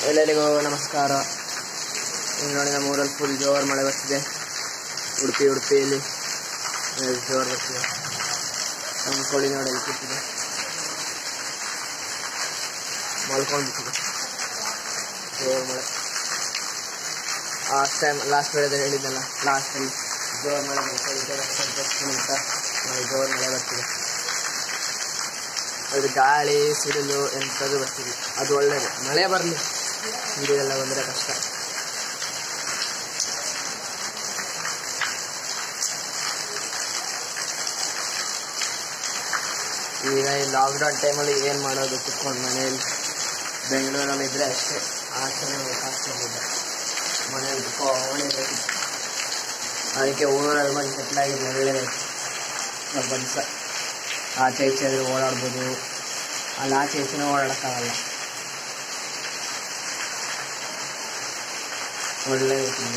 ಎಲ್ಲರಿಗೂ ನಮಸ್ಕಾರ ಇಲ್ಲಿ ನೋಡಿ ನಮ್ಮ ಊರಲ್ಲಿ ಫುಲ್ ಜೋರು ಮಳೆ ಬರ್ತಿದೆ ಉಡುಪಿ ಉಡುಪಿಯಲ್ಲಿ ಜೋರು ಬರ್ತಿದೆ ನಮ್ಮ ಕೋಳಿ ನೋಡಿ ಇಲ್ಲಿ ಕೂತಿದೆ ಮಲ್ಕೊಂಡ್ಬಿಟ್ಟಿದೆ ಜೋರು ಮಳೆ ಲಾಸ್ಟ್ ಟೈಮ್ ಲಾಸ್ಟ್ ಬೆಳೆದಲ್ಲಿ ಹೇಳಿದ್ದಲ್ಲ ಲಾಸ್ಟಲ್ಲಿ ಜೋರು ಮಳೆ ಬರ್ತಿದೆ ಅಂತ ನೋಡಿ ಜೋರು ಮಳೆ ಬರ್ತಿದೆ ಅದು ಗಾಳಿ ಸಿಡಿಲು ಎಂಥದ್ದು ಬರ್ತಿದೆ ಅದು ಒಳ್ಳೇದು ಮಳೆ ಬರಲಿ ಸಿಡಿಲೆಲ್ಲ ಬಂದರೆ ಕಷ್ಟ ಈಗ ಈ ಲಾಕ್ಡೌನ್ ಟೈಮಲ್ಲಿ ಏನು ಮಾಡೋದು ಕುತ್ಕೊಂಡು ಮನೆಯಲ್ಲಿ ಬೆಂಗಳೂರಲ್ಲಿ ಇದ್ದರೆ ಅಷ್ಟೇ ಆಚೆನೇ ಹೋಗ್ತಾಗ್ತಿರ್ಲಿಲ್ಲ ಮನೇಲಿ ಕುತ್ಕೊಂಡೇ ಅದಕ್ಕೆ ಊರಲ್ಲಿ ಬಂದು ಸೆಟ್ಲ್ ಆಗಿದ್ದು ಒಳ್ಳೆಯದಾಯ್ತು ಬಂದ ಆಚೆ ಈಚೆ ಆದರೂ ಓಡಾಡ್ಬೋದು ಅಲ್ಲಿ ಆಚೆ ಈಚೆನೂ ಓಡಾಡೋಕ್ಕಾಗಲ್ಲ ಒಳ್ಳೆ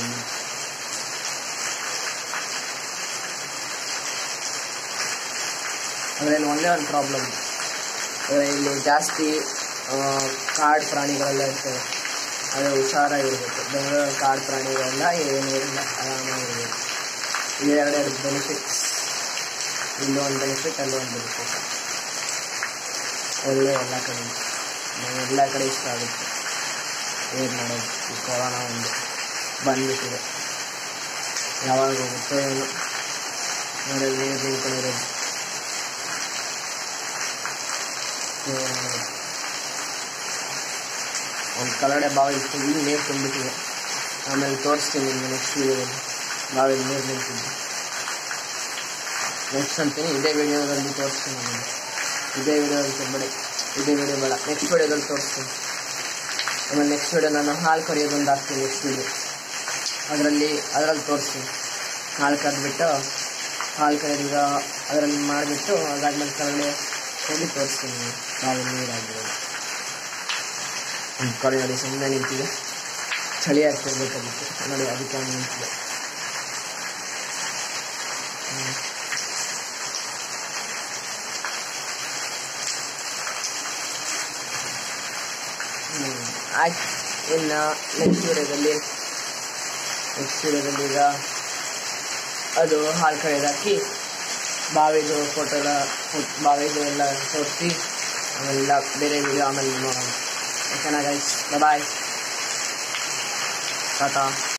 ಅದರಲ್ಲಿ ಒಂದೇ ಒಂದು ಪ್ರಾಬ್ಲಮ್ ಇಲ್ಲಿ ಜಾಸ್ತಿ ಆ, ಕಾಡು ಪ್ರಾಣಿಗಳೆಲ್ಲ ಇರ್ತವೆ ಅದು ಹುಷಾರಾಗಿರ್ಬೇಕು ಬೆಂಗಳೂರಲ್ಲಿ ಕಾಡು ಪ್ರಾಣಿಗಳೆಲ್ಲ ಏನೂ ಇಲ್ಲ ಆರಾಮಾಗಿರ್ಬೇಕು ಇವೆರಡೆರಡು ಬೆನಿಫಿಟ್ಸ್ ಇಲ್ಲೂ ಒಂದು ಬೆನಿಫಿಟ್ ಅಲ್ಲೂ ಒಂದು ಬೆನಿಫಿಟ್ ಒಳ್ಳೆ ಎಲ್ಲ ಕಡೆ ಎಲ್ಲ ಕಡೆ ಇಷ್ಟ ಆಗುತ್ತೆ ಏನು ಮಾಡೋದು ಈ ಕೊರೋನಾ ಒಂದು ಬಂದ್ಬಿಟ್ಟಿದೆ ಯಾವಾಗ ಹೋಗುತ್ತೋ ಏನೋ ನೋಡಿ ನೀರು ನಿಂತ್ಕೊಂಡಿರೋದು ಒಂದು ಕಲ್ಲಡೆ ಬಾವಿ ಫುಲ್ ನೀರು ತುಂಬಿಟ್ಟಿದೆ ಆಮೇಲೆ ತೋರಿಸ್ತೀನಿ ನಿಮಗೆ ನೆಕ್ಸ್ಟ್ ವೀಡಿಯೋದಲ್ಲಿ ಬಾವಿಲಿ ನೀರು ನಿಂತಿದ್ದು ನೆಕ್ಸ್ಟ್ ಅಂತೀನಿ ಇದೇ ವಿಡಿಯೋದಲ್ಲಿ ತೋರಿಸ್ತೀನಿ ನಿಮಗೆ ಇದೇ ವಿಡಿಯೋದಲ್ಲಿ ಬೇಡ ಇದೇ ವಿಡಿಯೋ ಬೇಡ ನೆಕ್ಸ್ಟ್ ವಿಡಿಯೋದಲ್ಲಿ ತೋರಿಸ್ತೀನಿ ಆಮೇಲೆ ನೆಕ್ಸ್ಟ್ ವಿಡಿಯೋ ನಾನು ಹಾಲು ಕರಿಯೋದೊಂದು ಹಾಕ್ತೀನಿ ನೆಕ್ಸ್ಟ್ ವಿಡಿಯೋ ಅದರಲ್ಲಿ ಅದರಲ್ಲಿ ತೋರಿಸ್ತೀನಿ ಹಾಲು ಕರೆದ್ಬಿಟ್ಟು ಹಾಲು ಕರೆದೀಗ ಅದರಲ್ಲಿ ಮಾಡಿಬಿಟ್ಟು ಅದಾದ್ಮೇಲೆ ಕರಡೆ ಹೋಗಿ ತೋರಿಸ್ತೀನಿ ನಿಮಗೆ ಬಾವಿ ನೀರಾಗಿರೋದು ಒಂದು ಕಡೆ ನೋಡಿ ಸುಮ್ಮನೆ ನಿಂತಿದೆ ಚಳಿ ಆಗ್ತಿರ್ಬೇಕು ಅದಕ್ಕೆ ನೋಡಿ ಅದಕ್ಕೆ ಹಂಗೆ ನಿಂತಿದೆ ಹ್ಮ್. ಹ್ಮ್. ಆಯ್ತು ಇನ್ನು ನೆಕ್ಸ್ಟ್ ವಿಡಿಯೋದಲ್ಲಿ ನೆಕ್ಸ್ಟ್ ವಿಡಿಯೋದಲ್ಲಿ ಈಗ ಅದು ಹಾಲು ಕಡೆದು ಹಾಕಿ ಬಾವಿದು ಫೋಟೋ ಎಲ್ಲ ಫೋಟ್- ಬಾವಿದು ಎಲ್ಲ ತೋರಿಸಿ ಆಮೇಲೆಲ್ಲ ಬೇರೆ ವಿಡಿಯೋ ಆಮೇಲೆ ನೋಡೋಣ ಓಕೆನಾ ಗೈಸ್ ಬಾಯ್ ಟಾಟಾ